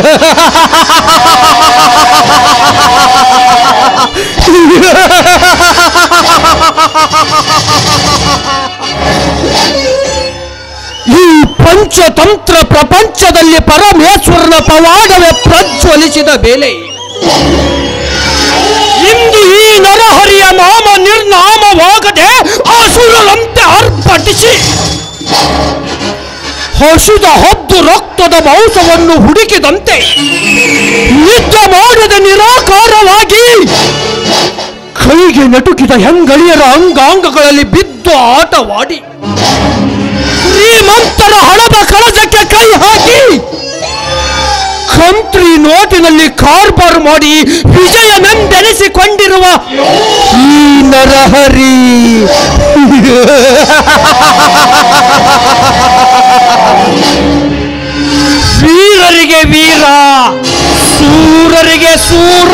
ಈ ಪಂಚತಂತ್ರ ಪ್ರಪಂಚದಲ್ಲಿ ಪರಮೇಶ್ವರನ ಪವಾಡವೇ ಪ್ರಜ್ವಲಿಸಿದ ಬೇಲೆ ಇಂದು ಈ ನರಹರಿಯ ನಾಮ ನಿರ್ನಾಮವಾಗದೆ ಅಸುರರಂತೆ ಆರ್ಭಟಿಸಿ ಹಸಿದ ಹದ್ದು ರಕ್ತದ ಮಾಂಸವನ್ನು ಹುಡುಕಿದಂತೆ ನಿದ್ದೆ ಮಾಡದ ನಿರಾಕಾರವಾಗಿ ಕೈಗೆ ನಟುಕಿದ ಹೆಂಗಳಿಯರ ಅಂಗಾಂಗಗಳಲ್ಲಿ ಬಿದ್ದು ಆಟವಾಡಿ ಶ್ರೀಮಂತರ ಹಣದ ಕಳಜಕ್ಕೆ ಕೈ ಹಾಕಿ ಕಂತ್ರಿ ನೋಟಿನಲ್ಲಿ ಕಾರ್ಬಾರ್ ಮಾಡಿ ವಿಜಯನೆಂದೆನಿಸಿಕೊಂಡಿರುವ ಈ ನರಹರಿ ವೀರರಿಗೆ ವೀರ ಸೂರರಿಗೆ ಸೂರ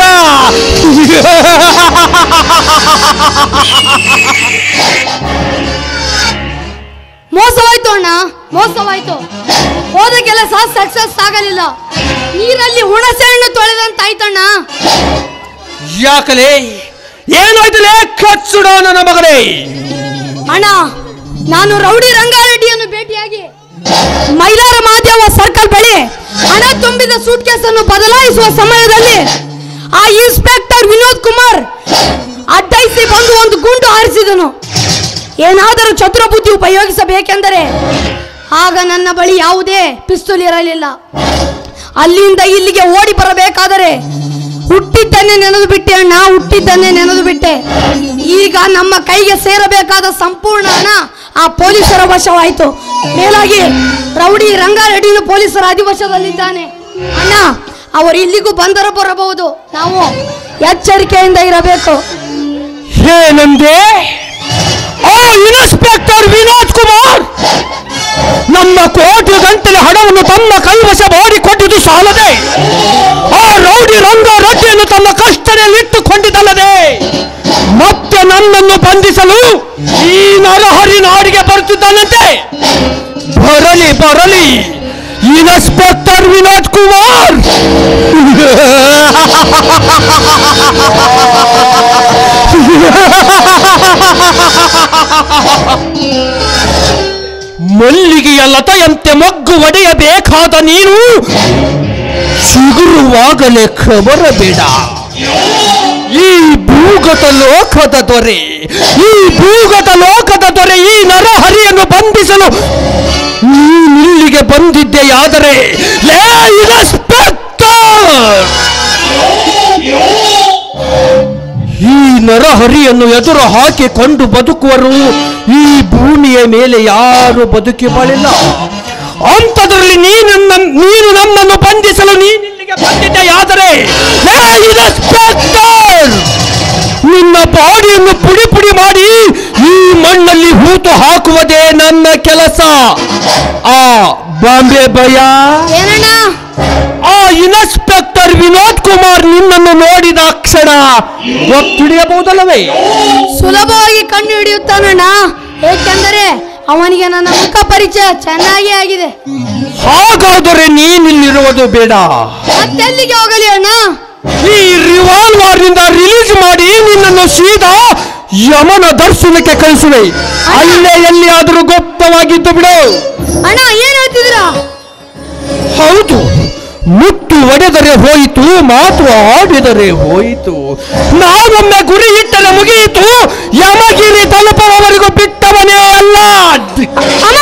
ಮೋಸವಾಯ್ತು ಅಣ್ಣ ಮೋಸವಾಯ್ತು ಹೋದ ಕೆಲಸ ಸಕ್ಸಸ್ ಆಗಲಿಲ್ಲ ನೀರಲ್ಲಿ ಹುಣಸೆ ಹಣ್ಣು ತೊಳೆದಂತಾಯ್ತಣ್ಣ ಯಾಕಲೇ ಏನಾಯ್ತಲೇ ಕಚ್ಚುಡೋ ನನ್ನ ಮಗನೇ ಅಣ್ಣ ನಾನು ರೌಡಿ ರಂಗಾರೆಡ್ಡಿಯನ್ನು ಭೇಟಿಯಾಗಿ ಮೈಲಾರ ಮಹಾದೇವ ಸರ್ಕಲ್ ಬಳಿ ಹಣ ತುಂಬಿದ ಸೂಟ್ ಕೇಸನ್ನು ಬದಲಾಯಿಸುವ ಸಮಯದಲ್ಲಿ ಆ ಇನ್ಸ್ಪೆಕ್ಟರ್ ವಿನೋದ್ ಕುಮಾರ್ ಅಡ್ಡೈಸಿ ಬಂದು ಒಂದು ಗುಂಡು ಹಾರಿಸಿದನು ಏನಾದರೂ ಚತುರ ಬುದ್ಧಿ ಉಪಯೋಗಿಸಬೇಕೆಂದರೆ ಆಗ ನನ್ನ ಬಳಿ ಯಾವುದೇ ಪಿಸ್ತೂಲ್ ಇರಲಿಲ್ಲ ಅಲ್ಲಿಂದ ಇಲ್ಲಿಗೆ ಓಡಿ ಬರಬೇಕಾದರೆ ಹುಟ್ಟಿದ್ದನ್ನೇ ನೆನೆದು ಬಿಟ್ಟೆ ಅಣ್ಣ ಹುಟ್ಟಿದ್ದನ್ನೇ ನೆನೆದು ಬಿಟ್ಟೆ ಈಗ ನಮ್ಮ ಕೈಗೆ ಸೇರಬೇಕಾದ ಸಂಪೂರ್ಣ ಹಣ ಆ ಪೊಲೀಸರ ವಶವಾಯಿತು ಮೇಲಾಗಿ ರೌಡಿ ರಂಗಾರೆಡ್ಡಿನು ಪೊಲೀಸರ ಅಧಿವಶದಲ್ಲಿದ್ದಾನೆ ಅಣ್ಣ ಅವರು ಇಲ್ಲಿಗೂ ಬಂದರೂ ಬರಬಹುದು ನಾವು ಎಚ್ಚರಿಕೆಯಿಂದ ಇರಬೇಕು ಏನಂದೆ ಆ ಇನ್ಸ್ಪೆಕ್ಟರ್ ವಿನೋದ್ ಕುಮಾರ್ ನಮ್ಮ ಕೋಟಿ ಗಂಟಲೆ ಹಣವನ್ನು ತಮ್ಮ ಕೈವಶ ಮಾಡಿಕೊಟ್ಟಿದ್ದು ಸಾಲದೆ ಆ ರೌಡಿ ರಂಗ ರೊಟ್ಟಿಯನ್ನು ತಮ್ಮ ಕಷ್ಟದಲ್ಲಿಟ್ಟುಕೊಂಡಿದ್ದಲ್ಲದೆ ಮತ್ತೆ ನನ್ನನ್ನು ಬಂಧಿಸಲು ಈ ನರಹರಿ ನಾಡಿಗೆ ಬರುತ್ತಿದ್ದಾನಂತೆ ಬರಲಿ ಬರಲಿ ಇನ್ಸ್ಪೆಕ್ಟರ್ ವಿನೋದ್ ಕುಮಾರ್ ಮಲ್ಲಿಗೆಯ ಲತೆಯಂತೆ ಮೊಗ್ಗು ಒಡೆಯಬೇಕಾದ ನೀನು ಚಿಗುರುವಾಗಲೇ ಖಬರಬೇಡ ಈ ಭೂಗತ ಲೋಕದ ದೊರೆ ಈ ಭೂಗತ ಲೋಕದ ದೊರೆ ಈ ನರಹರಿಯನ್ನು ಬಂಧಿಸಲು ನೀನಿಲ್ಲಿಗೆ ಬಂದಿದ್ದೆಯಾದರೆ ಲೇ ಇನ್ಸ್ಪೆಕ್ಟರ್ ಈ ನರಹರಿಯನ್ನು ಎದುರು ಹಾಕಿಕೊಂಡು ಬದುಕುವರು ಈ ಭೂಮಿಯ ಮೇಲೆ ಯಾರು ಬದುಕಿ ಬಾಳಿಲ್ಲ ಅಂಥದ್ರಲ್ಲಿ ನೀನು ನನ್- ನೀನು ನನ್ನನ್ನು ಬಂಧಿಸಲು ನೀನಿಲ್ಲಿಗೆ ಬಂದಿದ್ದೆಯಾದರೆ ಲೇ ಇನ್ಸ್ಪೆಕ್ಟರ್ ನಿನ್ನ ಬಾಡಿಯನ್ನು ಪುಡಿ ಪುಡಿ ಮಾಡಿ ಈ ಮಣ್ಣಲ್ಲಿ ಹೂತು ಹಾಕುವುದೇ ನನ್ನ ಕೆಲಸ ಆ ಬಾಂಬೆ ಭಯ ಏನಣ್ಣ ಆ ಇನ್ಸ್ಪೆಕ್ಟರ್ ವಿನೋದ್ ಕುಮಾರ್ ನಿನ್ನನ್ನು ನೋಡಿದ ಕ್ಷಣ ಒತ್ತಿಡಿಯಬಹುದಲ್ಲವೇ ಸುಲಭವಾಗಿ ಕಂಡು ಹಿಡಿಯುತ್ತಾನಣ್ಣ ಏಕೆಂದರೆ ಅವನಿಗೆ ನನ್ನ ಮುಖ ಪರಿಚಯ ಚೆನ್ನಾಗಿ ಆಗಿದೆ ಹಾಗಾದರೆ ನೀನಿಲ್ಲಿರುವುದು ಬೇಡ ಮತ್ತೆಲ್ಲಿಗೆ ಹೋಗಲಿ ಅಣ್ಣ ಈ ರಿವಾಲ್ವರ್ ನಿಂದ ರಿಲೀಸ್ ಮಾಡಿ ನಿನ್ನನ್ನು ಸೀದಾ ಯಮನ ದರ್ಶನಕ್ಕೆ ಕಳಿಸುವೆ ಅಲ್ಲೇ ಎಲ್ಲಿಯಾದರೂ ಗುಪ್ತವಾಗಿದ್ದು ಬಿಡು ಅಣ್ಣ ಏನ್ ಹೇಳ್ತಿದ್ದೀರಾ ಹೌದು ಮುಟ್ಟು ಒಡೆದರೆ ಹೋಯಿತು ಮಾತು ಆಡಿದರೆ ಹೋಯಿತು ನಾವೊಮ್ಮೆ ಗುರಿ ಇಟ್ಟರೆ ಮುಗಿಯಿತು ಯಮಗಿರಿ ತಲುಪುವವರೆಗೂ ಬಿಟ್ಟವನೇ ಅಲ್ಲ ಅಮ್ಮ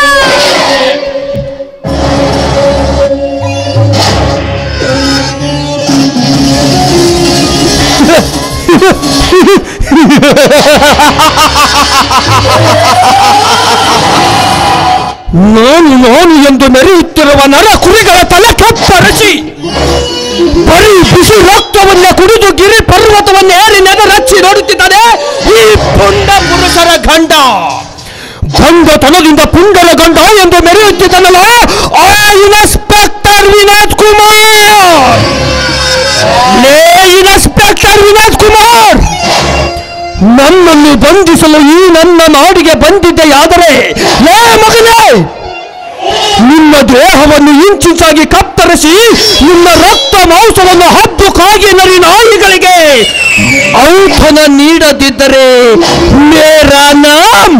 ನಾನು ನಾನು ಎಂದು ಮೆರೆಯುತ್ತಿರುವ ನರ ಕುರಿಗಳ ತಲೆ ಕತ್ತರಿಸಿ ಬರೀ ಬಿಸಿ ರಕ್ತವನ್ನೇ ಕುಡಿದು ಗಿರಿ ಪರ್ವತವನ್ನೇ ಏರಿ ನೆದರಚ್ಚಿ ನೋಡುತ್ತಿದ್ದಾನೆ ಈ ಪುಂಡ ಪುರುಷರ ಗಂಡ ಗಂಡತನದಿಂದ ಪುಂಡರ ಗಂಡ ಎಂದು ಮೆರೆಯುತ್ತಿದ್ದನಲ್ಲ ಆ ಇನ್ಸ್ಪೆಕ್ಟರ್ ವಿನೋದ್ ಕುಮಾರ್ ಲೇ ಇನ್ಸ್ಪೆಕ್ಟರ್ ವಿನೋದ್ ಕುಮಾರ್ ನನ್ನನ್ನು ಬಂಧಿಸಲು ಈ ನನ್ನ ನಾಡಿಗೆ ಬಂದಿದ್ದೆಯಾದರೆ ಲೇ ಮಗನೇ ನಿನ್ನ ದೇಹವನ್ನು ಇಂಚಿಂಚಾಗಿ ಕತ್ತರಿಸಿ ನಿನ್ನ ರಕ್ತ ಮಾಂಸವನ್ನು ಹಬ್ಬು ಕಾಗಿ ನರಿ ನಾಯಿಗಳಿಗೆ ಔಷಧ ನೀಡದಿದ್ದರೆ ಮೇರಾ ನಾಮ್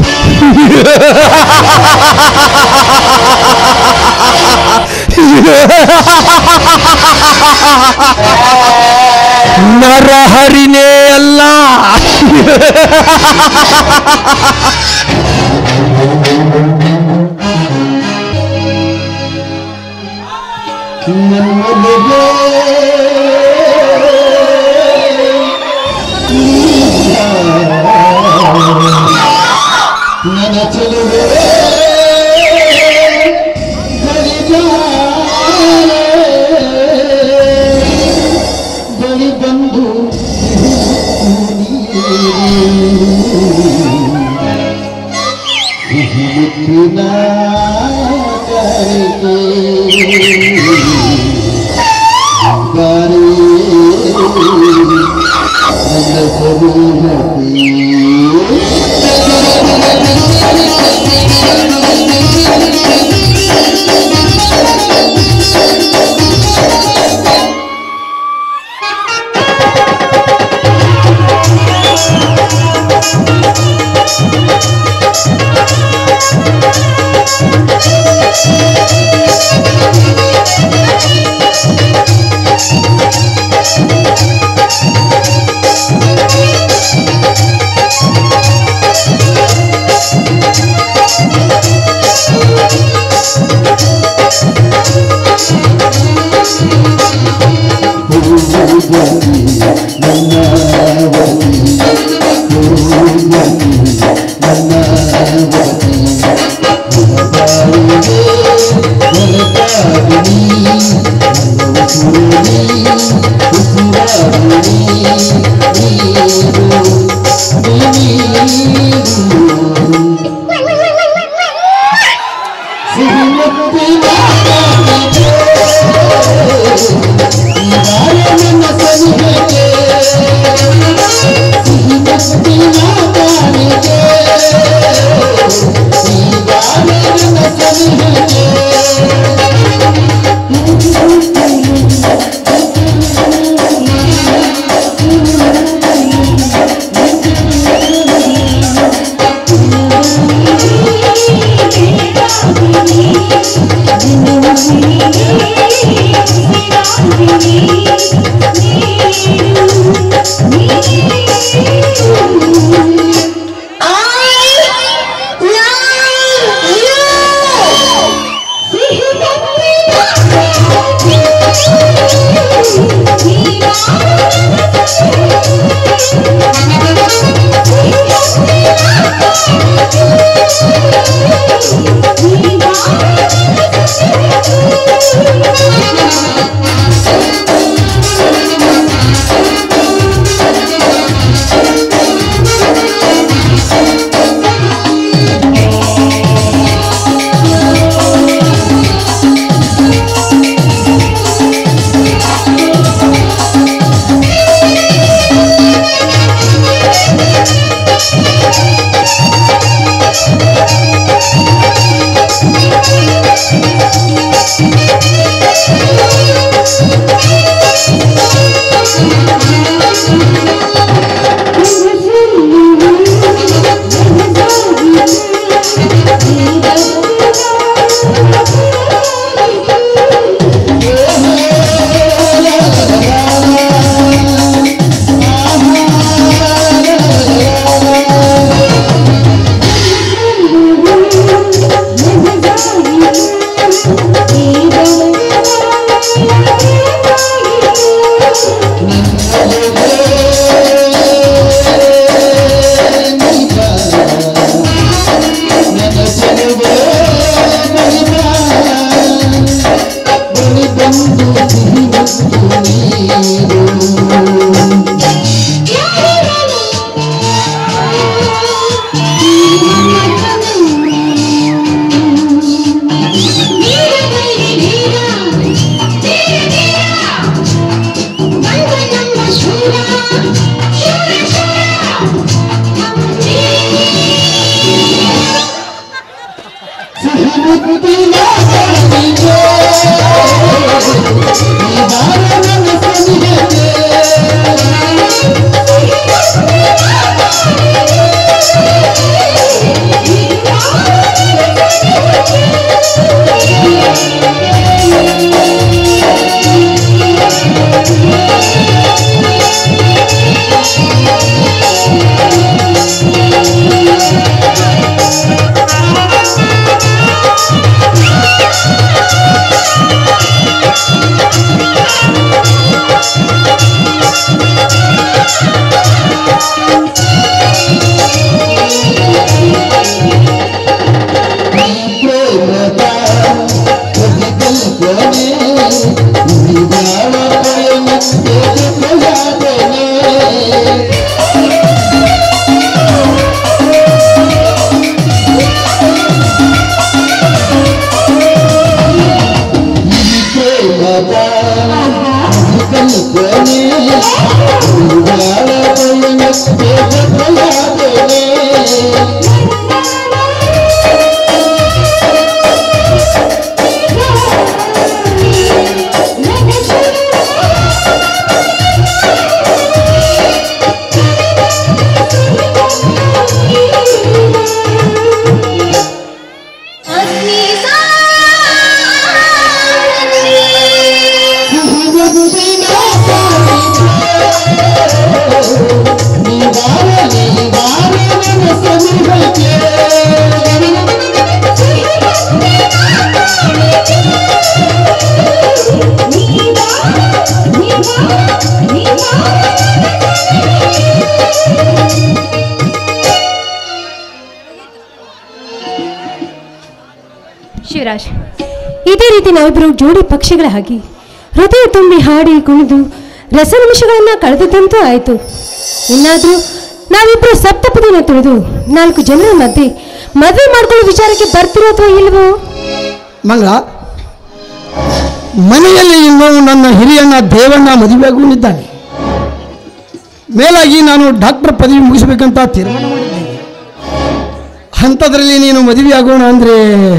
ನರಹರಿನೇ ಅಲ್ಲ ನನ್ನ ಚೆಲುವೆ ಬಳಿ ಬಂದು ಮುತ್ತಿನ ಬಾರಿ ನನ್ನ ಚೆಲುವೆ ಶಿವರಾಜ್ ಇದೇ ರೀತಿ ನಾವಿಬ್ಬರು ಜೋಡಿ ಪಕ್ಷಿಗಳ ಹಾಗೆ ಹೃದಯ ತುಂಬಿ ಹಾಡಿ ಕುಣಿದು ರಸನಿಮಿಷಗಳನ್ನ ಕಳೆದದ್ದಂತೂ ಆಯಿತು ಇನ್ನಾದರೂ ನಾವಿಬ್ಬರು ಸಪ್ತಪದಿನ ತುಳಿದು ನಾಲ್ಕು ಜನರ ಮಧ್ಯೆ ಮದುವೆ ಮಾಡ್ಕೊಳ್ಳೋ ವಿಚಾರಕ್ಕೆ ಬರ್ತಿರೋ ಅಥವಾ ಇಲ್ವೋ ಮಂಗಳ ಮನೆಯಲ್ಲಿ ಇನ್ನು ನನ್ನ ಹಿರಿಯಣ್ಣ ದೇವಣ್ಣ ಮದುವೆಯಾಗುತ್ತಿದ್ದಾನೆ ಮೇಲಾಗಿ ನಾನು ಡಾಕ್ಟರ್ ಪದವಿ ಮುಗಿಸಬೇಕಂತ ತೀರ್ಮಾನ ಮಾಡಿದ್ದೇನೆ ಅಂಥದ್ರಲ್ಲಿ ನೀನು ಮದುವೆಯಾಗೋಣ ಅಂದರೆ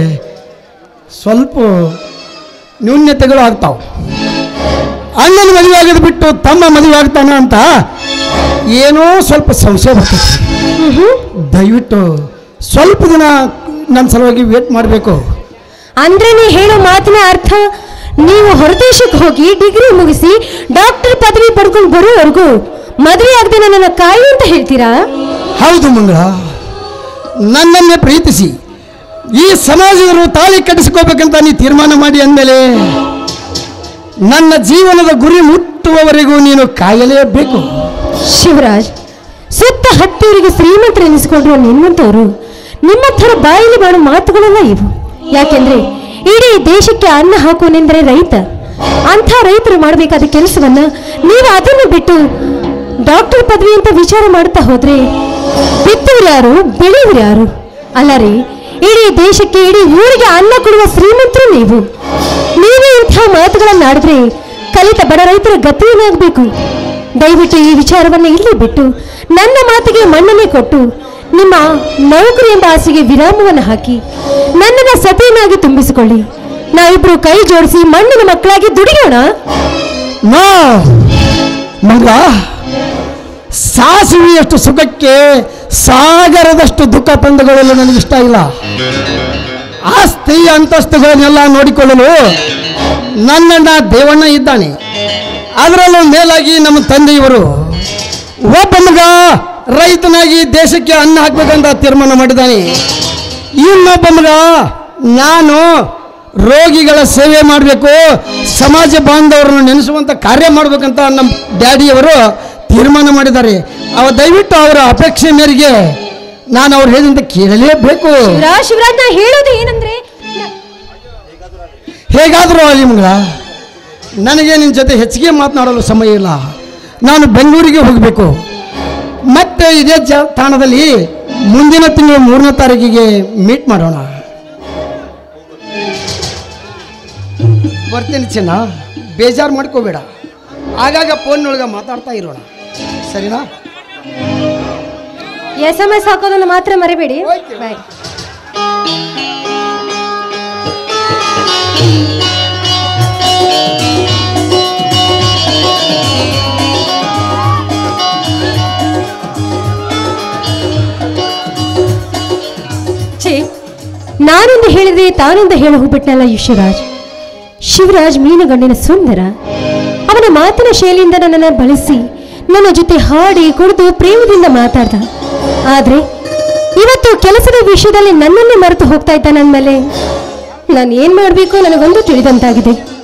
ಸ್ವಲ್ಪ ನ್ಯೂನ್ಯತೆಗಳು ಆಗ್ತಾವೆ ಅಣ್ಣನ ಮದುವೆ ಆಗೋದು ಬಿಟ್ಟು ತಮ್ಮ ಮದುವೆ ಆಗ್ತಾನ ಅಂತ ಏನೋ ಸ್ವಲ್ಪ ಸಂಶಯ ಬರ್ತದೆ ದಯವಿಟ್ಟು ಸ್ವಲ್ಪ ದಿನ ನನ್ನ ಸಲುವಾಗಿ ವೇಟ್ ಮಾಡಬೇಕು ಅಂದ್ರೆ ನೀ ಹೇಳೋ ಮಾತಿನ ಅರ್ಥ ನೀವು ಹೊರದೇಶಕ್ಕೆ ಹೋಗಿ ಡಿಗ್ರಿ ಮುಗಿಸಿ ಡಾಕ್ಟರ್ ಪದವಿ ಪಡ್ಕೊಂಡು ಬರೋವರೆಗೂ ಮದುವೆ ಆಗದೆ ನನ್ನನ್ನು ಕಾಯಿ ಅಂತ ಹೇಳ್ತೀರಾ ಹೌದು ಮಂಗಳ ನನ್ನನ್ನೇ ಪ್ರೀತಿಸಿ ಈ ಸಮಾಜದರು ತಾಳಿ ಕಟ್ಟಿಸ್ಕೋಬೇಕಂತ ನೀ ತೀರ್ಮಾನ ಮಾಡಿ ಅಂದಮೇಲೆ ನನ್ನ ಜೀವನದ ಗುರಿ ಮುಟ್ಟುವವರೆಗೂ ನೀನು ಕಾಯಲೇಬೇಕು ಶಿವರಾಜ್ ಸುತ್ತ ಹತ್ತೂರಿಗೆ ಶ್ರೀಮಂತರು ಎನಿಸ್ಕೊಂಡ್ರು ನಿಮ್ಮಂತವರು ನಿಮ್ಮ ಥರ ಬಾಯಲ್ಲಿ ಮಾಡೋ ಮಾತುಗಳೆಲ್ಲ ಇವು ಯಾಕೆಂದ್ರೆ ಇಡೀ ದೇಶಕ್ಕೆ ಅನ್ನ ಹಾಕೋನೆಂದರೆ ರೈತ ಅಂಥ ರೈತರು ಮಾಡಬೇಕಾದ ಕೆಲಸವನ್ನ ನೀವು ಅದನ್ನು ಬಿಟ್ಟು ಡಾಕ್ಟರ್ ಪದವಿ ಅಂತ ವಿಚಾರ ಮಾಡ್ತಾ ಹೋದ್ರೆ ಬಿತ್ತವ್ರು ಯಾರು ಬೆಳೆಯವ್ರು ಯಾರು ಅಲ್ಲ ರೀ ಇಡೀ ದೇಶಕ್ಕೆ ಇಡೀ ಊರಿಗೆ ಅನ್ನ ಕೊಡುವ ಶ್ರೀಮಂತರು ನೀವು ನೀವೇ ಇಂಥ ಮಾತುಗಳನ್ನಾಡಿದ್ರೆ ಕಲಿತ ಬಡ ರೈತರ ಗತಿ ಏನಾಗಬೇಕು ದಯವಿಟ್ಟು ಈ ವಿಚಾರವನ್ನು ಇಲ್ಲಿ ಬಿಟ್ಟು ನನ್ನ ಮಾತಿಗೆ ಮನ್ನಣೆ ಕೊಟ್ಟು ನಿಮ್ಮ ನೌಕರಿ ಎಂಬ ಆಸೆಗೆ ವಿರಾಮವನ್ನು ಹಾಕಿ ನನ್ನನ್ನು ಸತಿಯನ್ನಾಗಿ ತುಂಬಿಸಿಕೊಳ್ಳಿ ನಾವಿಬ್ರು ಕೈ ಜೋಡಿಸಿ ಮಣ್ಣಿನ ಮಕ್ಕಳಾಗಿ ದುಡಿಯೋಣ ನೋ ಮಂಗಳ ಸಾಸಿವೆಯಷ್ಟು ಸುಖಕ್ಕೆ ಸಾಗರದಷ್ಟು ದುಃಖ ತಂದುಕೊಳ್ಳಲು ನನಗಿಷ್ಟ ಇಲ್ಲ ಆಸ್ತಿ ಅಂತಸ್ತುಗಳನ್ನೆಲ್ಲ ನೋಡಿಕೊಳ್ಳಲು ನನ್ನಣ್ಣ ದೇವಣ್ಣ ಇದ್ದಾನೆ ಅದರಲ್ಲೂ ಮೇಲಾಗಿ ನಮ್ಮ ತಂದೆಯವರು ಒಬ್ಬ ಮಗ ರೈತನಾಗಿ ದೇಶಕ್ಕೆ ಅನ್ನ ಹಾಕ್ಬೇಕಂತ ತೀರ್ಮಾನ ಮಾಡಿದ್ದಾನೆ ಇನ್ನೊಬ್ಬ ಮಗ ನಾನು ರೋಗಿಗಳ ಸೇವೆ ಮಾಡಬೇಕು ಸಮಾಜ ಬಾಂಧವರನ್ನು ನೆನೆಸುವಂಥ ಕಾರ್ಯ ಮಾಡಬೇಕಂತ ನಮ್ಮ ಡ್ಯಾಡಿಯವರು ತೀರ್ಮಾನ ಮಾಡಿದ್ದಾರೆ ಅವ ದಯವಿಟ್ಟು ಅವರ ಅಪೇಕ್ಷೆ ಮೇರೆಗೆ ನಾನು ಅವ್ರು ಹೇಳಿದಂತೆ ಕೇಳಲೇಬೇಕು ಶಿವರಾಜ್ ಶಿವರಾಜ್ ನಾ ಹೇಳೋದು ಏನಂದ್ರೆ ಹೇಗಾದರೂ ಆಗಲಿ ಮಗಳ ನನಗೆ ನಿನ್ನ ಜೊತೆ ಹೆಚ್ಚಿಗೆ ಮಾತನಾಡಲು ಸಮಯ ಇಲ್ಲ ನಾನು ಬೆಂಗಳೂರಿಗೆ ಹೋಗಬೇಕು ಮತ್ತೆ ಇದೇ ಜ ತಾಣದಲ್ಲಿ ಮುಂದಿನ ತಿಂಗಳು ಮೂರನೇ ತಾರೀಕಿಗೆ ಮೀಟ್ ಮಾಡೋಣ ಬರ್ತೀನಿ ಚಿನ್ನ ಬೇಜಾರು ಮಾಡ್ಕೋಬೇಡ ಆಗಾಗ ಫೋನ್ನೊಳಗೆ ಮಾತಾಡ್ತಾ ಇರೋಣ ಸರಿನಾ ಎಸ್ ಎಂ ಎಸ್ ಹಾಕೋದನ್ನು ಮಾತ್ರ ಮರಿಬೇಡಿ ಬಾಯ್ ನಾನೊಂದು ಹೇಳಿದ್ರೆ ತಾನೊಂದು ಹೇಳ ಹೋಗ್ಬಿಟ್ನಲ್ಲ ಈ ಶಿವರಾಜ್ ಶಿವರಾಜ್ ಮೀನುಗಣ್ಣಿನ ಸುಂದರ ಅವನ ಮಾತಿನ ಶೈಲಿಯಿಂದ ನನ್ನನ್ನು ಬಳಸಿ ನನ್ನ ಜೊತೆ ಹಾಡಿ ಕುಡಿದು ಪ್ರೇಮದಿಂದ ಮಾತಾಡ್ದ ಆದ್ರೆ ಇವತ್ತು ಕೆಲಸದ ವಿಷಯದಲ್ಲಿ ನನ್ನನ್ನೇ ಮರೆತು ಹೋಗ್ತಾ ಇದ್ದಾನಂದ್ಮೇಲೆ ನಾನು ಏನ್ ಮಾಡಬೇಕು ನನಗೊಂದು ತಿಳಿದಂತಾಗಿದೆ